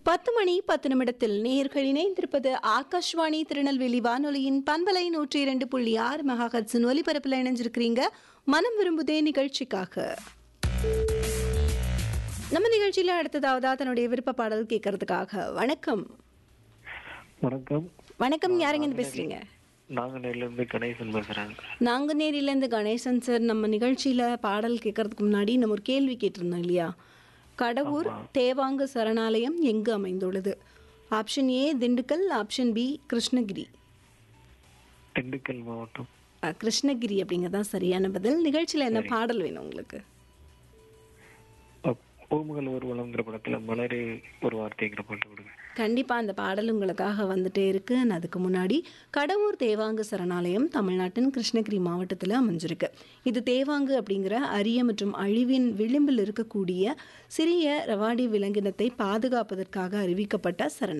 பத்து மணி பத்து நிமிடத்தில் நேர்கள் இணைந்திருப்பது ஆகாஷ்வாணி திருநெல்வேலி வானொலியின் பண்பலை நூற்றி இரண்டு புள்ளி ஆறு மெகாஹட்ஸின் ஒலிபரப்பில் இணைஞ்சிருக்கிறீங்க மனம் விரும்புதே நிகழ்ச்சிக்காக நம்ம நிகழ்ச்சியில அடுத்ததாவதா தன்னுடைய விருப்ப பாடல் கேட்கறதுக்காக வணக்கம் வணக்கம் வணக்கம் யாருங்க இருந்து பேசுறீங்க நாங்குநேரில இருந்து கணேசன் பேசுறேன் நாங்குநேரியிலேருந்து கணேசன் சார் நம்ம நிகழ்ச்சியில பாடல் கேட்கறதுக்கு முன்னாடி நம்ம ஒரு கேள்வி கேட்டிருந்தோம் இல்லையா கடவுர் தேவாங்கு சரணாலயம் எங்கு அமைந்துள்ளது option A Dindigul option B Krishnagiri Dindigul மாவட்டம் அஹ், கிருஷ்ணகிரி அப்படிங்கறதான் சரியான பதில் நிகழ்ச்சியில என்ன பாடல் வேணும் உங்களுக்கு அப்- பூமுகல் ஒரு வளம்ங்கிற படத்துல மலரே ஒரு வார்த்தைங்கிற பாட்டு கொடுங்க கண்டிப்பா அந்த பாடல் உங்களுக்காக வந்துட்டே இருக்கு And அதுக்கு முன்னாடி கடவுர் தேவாங்கு சரணாலயம் தமிழ்நாட்டின் கிருஷ்ணகிரி மாவட்டத்தில் அமைஞ்சிருக்கு இது தேவாங்கு அப்படிங்கிற அரிய மற்றும் அழிவின் விளிம்பில் இருக்கக்கூடிய சிறிய ரவாடி விலங்கினத்தை பாதுகாப்பதற்காக அறிவிக்கப்பட்ட சரணாலயம்